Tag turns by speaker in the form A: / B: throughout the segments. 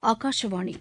A: ஆகாஷவாணி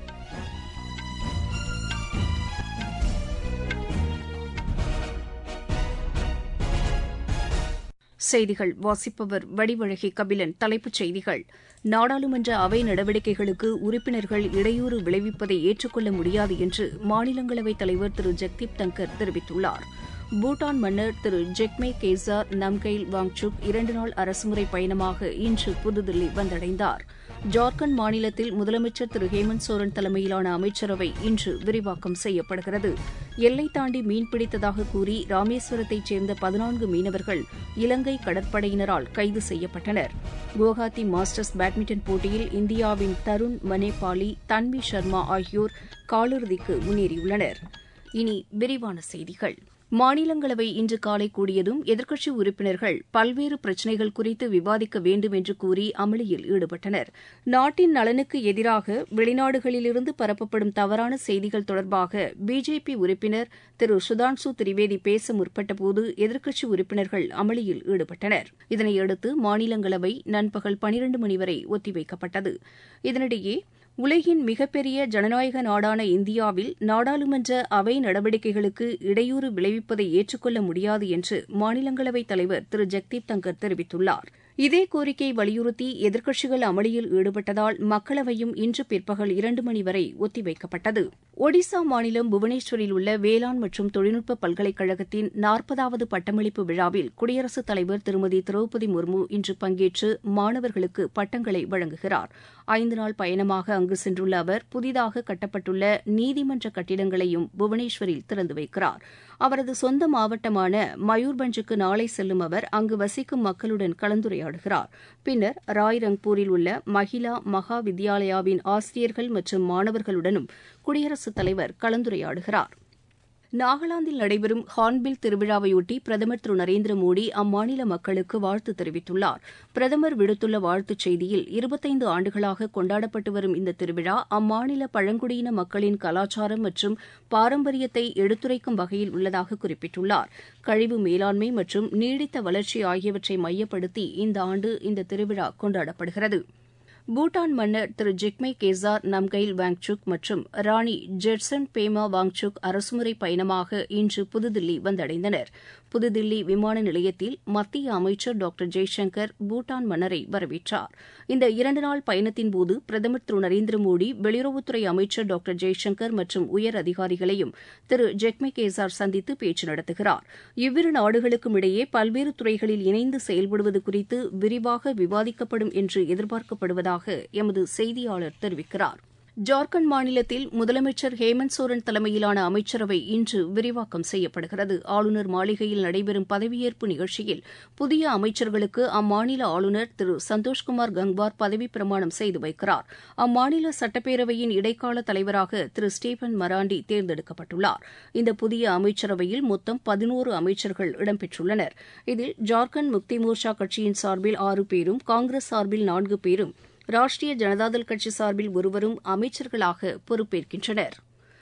A: செய்திகள் வாசிப்பவர் வடிவழகி கபிலன் தலைப்புச் செய்திகள் நாடாளுமன்ற அவை நடவடிக்கைகளுக்கு உறுப்பினர்கள் இடையூறு விளைவிப்பதை ஏற்றுக்கொள்ள முடியாது என்று மாநிலங்களவைத் தலைவர் திரு ஜெக்தீப் தங்கர் தெரிவித்துள்ளார் பூட்டான் மன்னர் திரு ஜெக்மே கேசார் நம்கெயில் வாங்சுக் இரண்டு நாள் அரசுமுறை பயணமாக இன்று புதுதில்லி வந்தடைந்தார் ஜார்க்கண்ட் மாநிலத்தில் முதலமைச்சர் திரு ஹேமந்த் சோரன் தலைமையிலான அமைச்சரவை இன்று விரிவாக்கம் செய்யப்படுகிறது எல்லை தாண்டி மீன்பிடித்ததாக கூறி ராமேஸ்வரத்தைச் சேர்ந்த பதினான்கு மீனவர்கள் இலங்கை கடற்படையினரால் கைது செய்யப்பட்டனர் குவஹாத்தி மாஸ்டர்ஸ் பேட்மிண்டன் போட்டியில் இந்தியாவின் தருண் மனேபாலி தன்வி சர்மா ஆகியோர் காலிறுதிக்கு முன்னேறியுள்ளனர் இனி விரிவான செய்திகள் மாநிலங்களவை இன்று காலை கூடியதும் எதிர்க்கட்சி உறுப்பினர்கள் பல்வேறு பிரச்சினைகள் குறித்து விவாதிக்க வேண்டும் என்று கூறி அமளியில் ஈடுபட்டனர் நாட்டின் நலனுக்கு எதிராக வெளிநாடுகளிலிருந்து பரப்பப்படும் தவறான செய்திகள் தொடர்பாக பிஜேபி உறுப்பினர் திரு சுதான்சு திரிவேதி பேச முற்பட்டபோது எதிர்க்கட்சி உறுப்பினர்கள் அமளியில் ஈடுபட்டனர் இதனையடுத்து மாநிலங்களவை நண்பகல் பனிரண்டு மணி வரை ஒத்திவைக்கப்பட்டது இதனிடையே உலகின் மிகப்பெரிய ஜனநாயக நாடான இந்தியாவில் நாடாளுமன்ற அவை நடவடிக்கைகளுக்கு இடையூறு விளைவிப்பதை ஏற்றுக்கொள்ள முடியாது என்று மாநிலங்களவைத் தலைவர் திரு ஜெக்தீப் தங்கர் தெரிவித்துள்ளார் இதே கோரிக்கையை வலியுறுத்தி எதிர்க்கட்சிகள் அமளியில் ஈடுபட்டதால் மக்களவையும் இன்று பிற்பகல் இரண்டு மணி வரை ஒத்திவைக்கப்பட்டது ஒடிசா மாநிலம் புவனேஸ்வரில் உள்ள வேளாண் மற்றும் தொழில்நுட்ப பல்கலைக்கழகத்தின் நாற்பதாவது பட்டமளிப்பு விழாவில் குடியரசுத் தலைவர் திருமதி திரௌபதி முர்மு இன்று பங்கேற்று மாணவர்களுக்கு பட்டங்களை வழங்குகிறார் ஐந்து நாள் பயணமாக அங்கு சென்றுள்ள அவர் புதிதாக கட்டப்பட்டுள்ள நீதிமன்ற கட்டிடங்களையும் புவனேஸ்வரில் திறந்து வைக்கிறார் அவரது சொந்த மாவட்டமான மயூர்பஞ்சுக்கு நாளை செல்லும் அவர் அங்கு வசிக்கும் மக்களுடன் கலந்துரையாடுகிறார் பின்னர் ராய்ரங்பூரில் உள்ள மகிளா மகா வித்யாலயாவின் ஆசிரியர்கள் மற்றும் மாணவர்களுடனும் குடியரசுத் தலைவர் கலந்துரையாடுகிறார் நாகாலாந்தில் நடைபெறும் ஹார்ன்பில் திருவிழாவையொட்டி பிரதமர் திரு நரேந்திர மோடி அம்மாநில மக்களுக்கு வாழ்த்து தெரிவித்துள்ளார் பிரதமர் விடுத்துள்ள வாழ்த்துச் செய்தியில் இருபத்தைந்து ஆண்டுகளாக கொண்டாடப்பட்டு வரும் இந்த திருவிழா அம்மாநில பழங்குடியின மக்களின் கலாச்சாரம் மற்றும் பாரம்பரியத்தை எடுத்துரைக்கும் வகையில் உள்ளதாக குறிப்பிட்டுள்ளார் கழிவு மேலாண்மை மற்றும் நீடித்த வளர்ச்சி ஆகியவற்றை மையப்படுத்தி இந்த ஆண்டு இந்த திருவிழா கொண்டாடப்படுகிறது பூட்டான் மன்னர் திரு ஜிக்மே கேசார் நம்கைல் வாங்சுக் மற்றும் ராணி ஜெட்சன் பேமா வாங்சுக் அரசுமுறை பயணமாக இன்று புதுதில்லி வந்தடைந்தனர் புதுதில்லி விமான நிலையத்தில் மத்திய அமைச்சர் டாக்டர் ஜெய்சங்கர் பூட்டான் மன்னரை வரவேற்றார் இந்த இரண்டு நாள் பயணத்தின்போது பிரதமர் திரு நரேந்திர மோடி வெளியுறவுத்துறை அமைச்சர் டாக்டர் ஜெய்சங்கர் மற்றும் உயர் அதிகாரிகளையும் திரு ஜெக்மே கேசார் சந்தித்து பேச்சு நடத்துகிறார் இவ்விரு நாடுகளுக்கும் இடையே பல்வேறு துறைகளில் இணைந்து செயல்படுவது குறித்து விரிவாக விவாதிக்கப்படும் என்று எதிர்பார்க்கப்படுவதாக எமது செய்தியாளர் தெரிவிக்கிறார் ஜார்க்கண்ட் மாநிலத்தில் முதலமைச்சர் ஹேமந்த் சோரன் தலைமையிலான அமைச்சரவை இன்று விரிவாக்கம் செய்யப்படுகிறது ஆளுநர் மாளிகையில் நடைபெறும் பதவியேற்பு நிகழ்ச்சியில் புதிய அமைச்சர்களுக்கு அம்மாநில ஆளுநர் திரு சந்தோஷ்குமார் கங்வார் பதவிப் பிரமாணம் செய்து வைக்கிறார் அம்மாநில சட்டப்பேரவையின் இடைக்கால தலைவராக திரு ஸ்டீபன் மராண்டி தேர்ந்தெடுக்கப்பட்டுள்ளார் இந்த புதிய அமைச்சரவையில் மொத்தம் பதினோரு அமைச்சர்கள் இடம்பெற்றுள்ளனர் இதில் ஜார்க்கண்ட் முக்தி மோர்ச்சா கட்சியின் சார்பில் ஆறு பேரும் காங்கிரஸ் சார்பில் நான்கு பேரும் ராஷ்டிரிய ஜனதாதள் கட்சி சார்பில் ஒருவரும் அமைச்சர்களாக பொறுப்பேற்கின்றனர்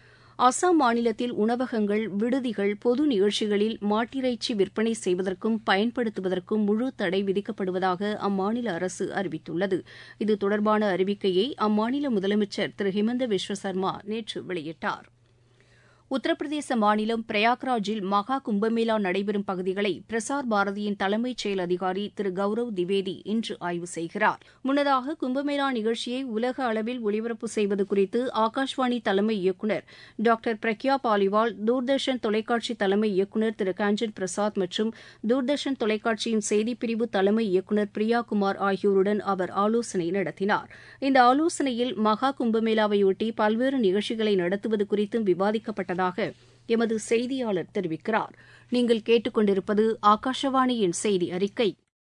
A: அசாம் மாநிலத்தில் உணவகங்கள் விடுதிகள் பொது நிகழ்ச்சிகளில் மாட்டிறைச்சி விற்பனை செய்வதற்கும் பயன்படுத்துவதற்கும் முழு தடை விதிக்கப்படுவதாக அம்மாநில அரசு அறிவித்துள்ளது இது தொடர்பான அறிவிக்கையை அம்மாநில முதலமைச்சர் திரு ஹிமந்த விஸ்வ சர்மா நேற்று வெளியிட்டார் உத்தரப்பிரதேச மாநிலம் பிரயாக்ராஜில் மகா கும்பமேளா நடைபெறும் பகுதிகளை பிரசார் பாரதியின் தலைமைச் செயல் அதிகாரி திரு கௌரவ் திவேதி இன்று ஆய்வு செய்கிறார் முன்னதாக கும்பமேளா நிகழ்ச்சியை உலக அளவில் ஒளிபரப்பு செய்வது குறித்து ஆகாஷ்வாணி தலைமை இயக்குநர் டாக்டர் பிரக்யா பாலிவால் தூர்தர்ஷன் தொலைக்காட்சி தலைமை இயக்குநர் திரு காஞ்சன் பிரசாத் மற்றும் தூர்தர்ஷன் தொலைக்காட்சியின் செய்திப்பிரிவு தலைமை இயக்குநர் பிரியா குமார் ஆகியோருடன் அவர் ஆலோசனை நடத்தினார் இந்த ஆலோசனையில் மகா கும்பமேளாவையொட்டி பல்வேறு நிகழ்ச்சிகளை நடத்துவது குறித்தும் விவாதிக்கப்பட்டதாக உள்ளதாக எமது செய்தியாளர் தெரிவிக்கிறார் நீங்கள் கேட்டுக்கொண்டிருப்பது ஆகாஷவாணியின் செய்தி அறிக்கை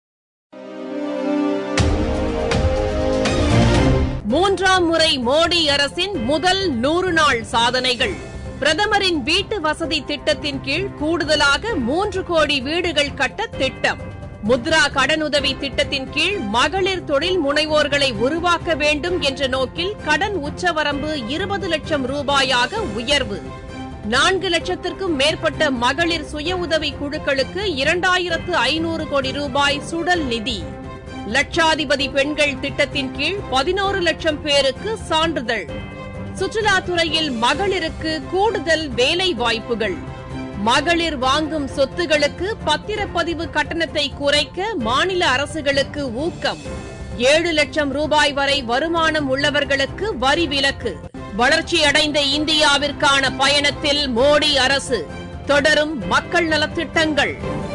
B: மூன்றாம் முறை மோடி அரசின் முதல் நூறு நாள் சாதனைகள் பிரதமரின் வீட்டு வசதி திட்டத்தின் கீழ் கூடுதலாக மூன்று கோடி வீடுகள் கட்ட திட்டம் முத்ரா கடனுதவி திட்டத்தின் கீழ் மகளிர் தொழில் முனைவோர்களை உருவாக்க வேண்டும் என்ற நோக்கில் கடன் உச்சவரம்பு இருபது லட்சம் ரூபாயாக உயர்வு நான்கு லட்சத்திற்கும் மேற்பட்ட மகளிர் சுய உதவி குழுக்களுக்கு இரண்டாயிரத்து ஐநூறு கோடி ரூபாய் சுடல் நிதி லட்சாதிபதி பெண்கள் திட்டத்தின் கீழ் பதினோரு லட்சம் பேருக்கு சான்றிதழ் சுற்றுலாத்துறையில் மகளிருக்கு கூடுதல் வேலை வாய்ப்புகள் மகளிர் வாங்கும் சொத்துகளுக்கு பத்திரப்பதிவு கட்டணத்தை குறைக்க மாநில அரசுகளுக்கு ஊக்கம் ஏழு லட்சம் ரூபாய் வரை வருமானம் உள்ளவர்களுக்கு வரி விலக்கு வளர்ச்சியடைந்த இந்தியாவிற்கான பயணத்தில் மோடி அரசு தொடரும் மக்கள் நலத்திட்டங்கள்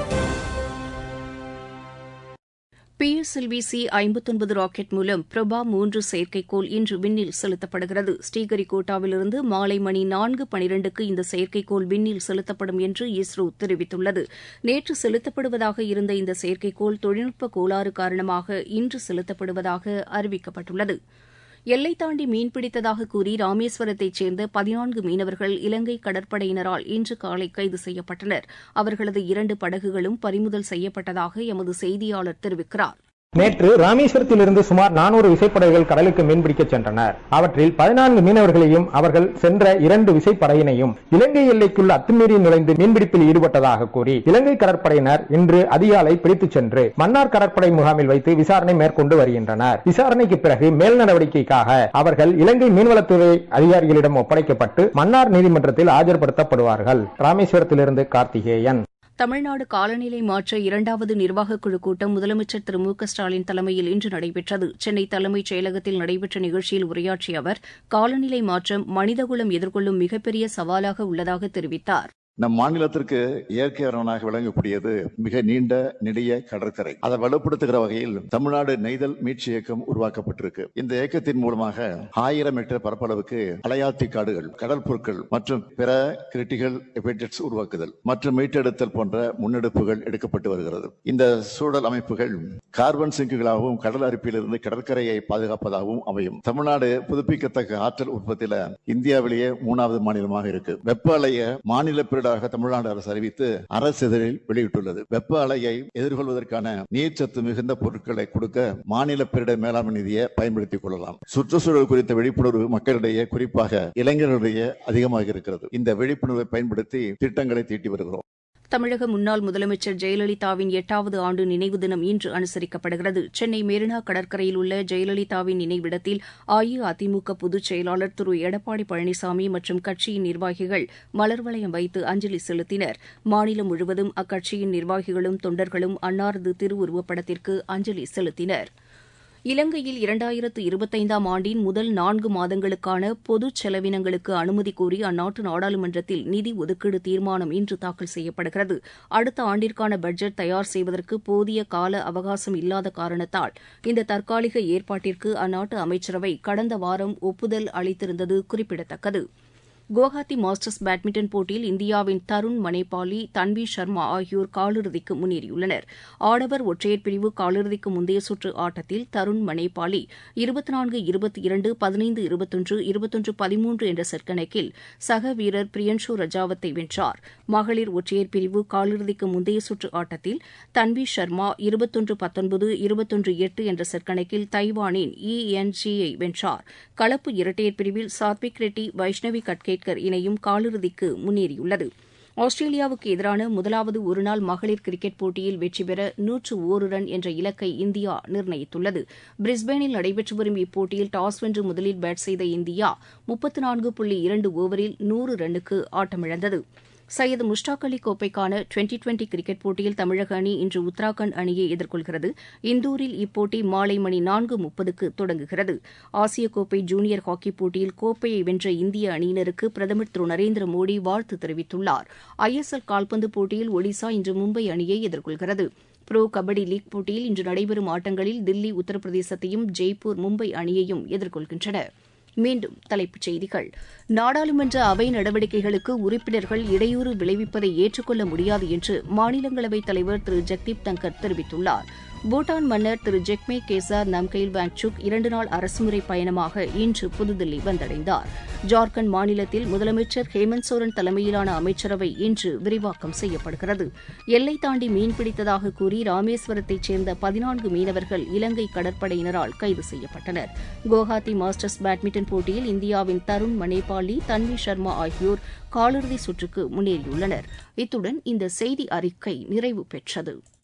A: பிஎஸ்எல்வி சி ஐம்பத்தொன்பது ராக்கெட் மூலம் பிரபா மூன்று செயற்கைக்கோள் இன்று விண்ணில் செலுத்தப்படுகிறது ஸ்ரீஹரிகோட்டாவிலிருந்து மாலை மணி நான்கு பனிரெண்டுக்கு இந்த செயற்கைக்கோள் விண்ணில் செலுத்தப்படும் என்று இஸ்ரோ தெரிவித்துள்ளது நேற்று செலுத்தப்படுவதாக இருந்த இந்த செயற்கைக்கோள் தொழில்நுட்ப கோளாறு காரணமாக இன்று செலுத்தப்படுவதாக அறிவிக்கப்பட்டுள்ளது எல்லை தாண்டி மீன்பிடித்ததாக கூறி ராமேஸ்வரத்தைச் சேர்ந்த பதினான்கு மீனவர்கள் இலங்கை கடற்படையினரால் இன்று காலை கைது செய்யப்பட்டனர் அவர்களது இரண்டு படகுகளும் பறிமுதல் செய்யப்பட்டதாக எமது செய்தியாளர் தெரிவிக்கிறார்
C: நேற்று ராமேஸ்வரத்திலிருந்து சுமார் நானூறு விசைப்படகுகள் கடலுக்கு மீன்பிடிக்க சென்றனர் அவற்றில் பதினான்கு மீனவர்களையும் அவர்கள் சென்ற இரண்டு விசைப்படையினையும் இலங்கை எல்லைக்குள் அத்துமீறி நுழைந்து மீன்பிடிப்பில் ஈடுபட்டதாக கூறி இலங்கை கடற்படையினர் இன்று அதிகாலை பிடித்துச் சென்று மன்னார் கடற்படை முகாமில் வைத்து விசாரணை மேற்கொண்டு வருகின்றனர் விசாரணைக்கு பிறகு மேல் நடவடிக்கைக்காக அவர்கள் இலங்கை மீன்வளத்துறை அதிகாரிகளிடம் ஒப்படைக்கப்பட்டு மன்னார் நீதிமன்றத்தில் ஆஜர்படுத்தப்படுவார்கள் ராமேஸ்வரத்திலிருந்து கார்த்திகேயன்
A: தமிழ்நாடு காலநிலை மாற்ற இரண்டாவது நிர்வாகக் குழு கூட்டம் முதலமைச்சர் திரு மு க ஸ்டாலின் தலைமையில் இன்று நடைபெற்றது சென்னை தலைமைச் செயலகத்தில் நடைபெற்ற நிகழ்ச்சியில் உரையாற்றிய அவர் காலநிலை மாற்றம் மனிதகுலம் எதிர்கொள்ளும் மிகப்பெரிய சவாலாக உள்ளதாக தெரிவித்தார்
D: நம் மாநிலத்திற்கு இயற்கை அரணாக விளங்கக்கூடியது மிக நீண்ட நெடிய கடற்கரை அதை வலுப்படுத்துகிற வகையில் தமிழ்நாடு நெய்தல் மீட்சி இயக்கம் உருவாக்கப்பட்டிருக்கு இந்த இயக்கத்தின் மூலமாக ஆயிரம் ஹெக்டேர் பரப்பளவுக்கு அலையாத்தி காடுகள் கடல் பொருட்கள் மற்றும் பிற கிரிட்டிகல் எபிடெட்ஸ் உருவாக்குதல் மற்றும் மீட்டெடுத்தல் போன்ற முன்னெடுப்புகள் எடுக்கப்பட்டு வருகிறது இந்த சூழல் அமைப்புகள் கார்பன் சிங்குகளாகவும் கடல் அரிப்பிலிருந்து கடற்கரையை பாதுகாப்பதாகவும் அமையும் தமிழ்நாடு புதுப்பிக்கத்தக்க ஆற்றல் உற்பத்தியில இந்தியாவிலேயே மூணாவது மாநிலமாக இருக்கு வெப்ப அலைய மாநில பேரிடராக தமிழ்நாடு அரசு அறிவித்து அரசிதழில் வெளியிட்டுள்ளது வெப்ப அலையை எதிர்கொள்வதற்கான நீர்ச்சத்து மிகுந்த பொருட்களை கொடுக்க மாநில பேரிடர் மேலாண்மை நிதியை பயன்படுத்திக் கொள்ளலாம் சுற்றுச்சூழல் குறித்த விழிப்புணர்வு மக்களிடையே குறிப்பாக இளைஞர்களிடையே அதிகமாக இருக்கிறது இந்த விழிப்புணர்வை பயன்படுத்தி திட்டங்களை தீட்டி வருகிறோம்
A: தமிழக முன்னாள் முதலமைச்சர் ஜெயலலிதாவின் எட்டாவது ஆண்டு நினைவு தினம் இன்று அனுசரிக்கப்படுகிறது சென்னை மெரினா கடற்கரையில் உள்ள ஜெயலலிதாவின் நினைவிடத்தில் அஇஅதிமுக பொதுச் செயலாளர் திரு எடப்பாடி பழனிசாமி மற்றும் கட்சியின் நிர்வாகிகள் மலர்வளையம் வைத்து அஞ்சலி செலுத்தினர் மாநிலம் முழுவதும் அக்கட்சியின் நிர்வாகிகளும் தொண்டர்களும் அன்னாரது திருவுருவப்படத்திற்கு அஞ்சலி செலுத்தினர் இலங்கையில் இரண்டாயிரத்து இருபத்தைந்தாம் ஆண்டின் முதல் நான்கு மாதங்களுக்கான பொது செலவினங்களுக்கு அனுமதி கோரி அந்நாட்டு நாடாளுமன்றத்தில் நிதி ஒதுக்கீடு தீர்மானம் இன்று தாக்கல் செய்யப்படுகிறது அடுத்த ஆண்டிற்கான பட்ஜெட் தயார் செய்வதற்கு போதிய கால அவகாசம் இல்லாத காரணத்தால் இந்த தற்காலிக ஏற்பாட்டிற்கு அந்நாட்டு அமைச்சரவை கடந்த வாரம் ஒப்புதல் அளித்திருந்தது குறிப்பிடத்தக்கது குவஹாத்தி மாஸ்டர்ஸ் பேட்மிண்டன் போட்டியில் இந்தியாவின் தருண் மனேபாலி தன்வி சர்மா ஆகியோர் காலிறுதிக்கு முன்னேறியுள்ளனர் ஆடவர் ஒற்றையர் பிரிவு காலிறுதிக்கு முந்தைய சுற்று ஆட்டத்தில் தருண் மனேபாலி இருபத்தி நான்கு இருபத்தி இரண்டு பதினைந்து இருபத்தொன்று இருபத்தொன்று பதிமூன்று என்ற செட் கணக்கில் சக வீரர் பிரியன்ஷு ரஜாவத்தை வென்றார் மகளிர் ஒற்றையர் பிரிவு காலிறுதிக்கு முந்தைய சுற்று ஆட்டத்தில் தன்வி சர்மா இருபத்தொன்று பத்தொன்பது இருபத்தொன்று எட்டு என்ற செட் கணக்கில் தைவானின் இ என் ஜியை வென்றார் கலப்பு இரட்டையர் பிரிவில் சாத்விக் ரெட்டி வைஷ்ணவி கட்கே அம்பேத்கர் இணையும் காலிறுதிக்கு முன்னேறியுள்ளது ஆஸ்திரேலியாவுக்கு எதிரான முதலாவது ஒருநாள் மகளிர் கிரிக்கெட் போட்டியில் வெற்றி பெற நூற்று ஒரு ரன் என்ற இலக்கை இந்தியா நிர்ணயித்துள்ளது பிரிஸ்பேனில் நடைபெற்று வரும் இப்போட்டியில் டாஸ் வென்று முதலில் பேட் செய்த இந்தியா முப்பத்து நான்கு புள்ளி இரண்டு ஓவரில் நூறு ரன்னுக்கு ஆட்டமிழந்தது சையது முஷ்டாக் அலி கோப்பைக்கான டுவெண்டி டுவெண்டி கிரிக்கெட் போட்டியில் தமிழக அணி இன்று உத்தராகண்ட் அணியை எதிர்கொள்கிறது இந்தூரில் இப்போட்டி மாலை மணி நான்கு முப்பதுக்கு தொடங்குகிறது ஆசிய கோப்பை ஜூனியர் ஹாக்கி போட்டியில் கோப்பையை வென்ற இந்திய அணியினருக்கு பிரதமர் திரு நரேந்திர மோடி வாழ்த்து தெரிவித்துள்ளார் ஐஎஸ்எல் கால்பந்து போட்டியில் ஒடிசா இன்று மும்பை அணியை எதிர்கொள்கிறது புரோ கபடி லீக் போட்டியில் இன்று நடைபெறும் ஆட்டங்களில் தில்லி உத்தரப்பிரதேசத்தையும் ஜெய்ப்பூர் மும்பை அணியையும் எதிர்கொள்கின்றன மீண்டும் தலைப்புச் செய்திகள் நாடாளுமன்ற அவை நடவடிக்கைகளுக்கு உறுப்பினர்கள் இடையூறு விளைவிப்பதை ஏற்றுக்கொள்ள முடியாது என்று மாநிலங்களவைத் தலைவர் திரு ஜெக்தீப் தங்கர் தெரிவித்துள்ளார் பூட்டான் மன்னர் திரு ஜெக்மே கேசார் நம்கைல் வாங்சுக் இரண்டு நாள் அரசுமுறை பயணமாக இன்று புதுதில்லி வந்தடைந்தார் ஜார்க்கண்ட் மாநிலத்தில் முதலமைச்சர் ஹேமந்த் சோரன் தலைமையிலான அமைச்சரவை இன்று விரிவாக்கம் செய்யப்படுகிறது எல்லை தாண்டி மீன்பிடித்ததாக கூறி ராமேஸ்வரத்தைச் சேர்ந்த பதினான்கு மீனவர்கள் இலங்கை கடற்படையினரால் கைது செய்யப்பட்டனர் குவஹாத்தி மாஸ்டர்ஸ் பேட்மிண்டன் போட்டியில் இந்தியாவின் தருண் மனேபாலி தன்வி சர்மா ஆகியோர் காலிறுதி சுற்றுக்கு முன்னேறியுள்ளனர் இத்துடன் இந்த செய்தி அறிக்கை நிறைவு பெற்றது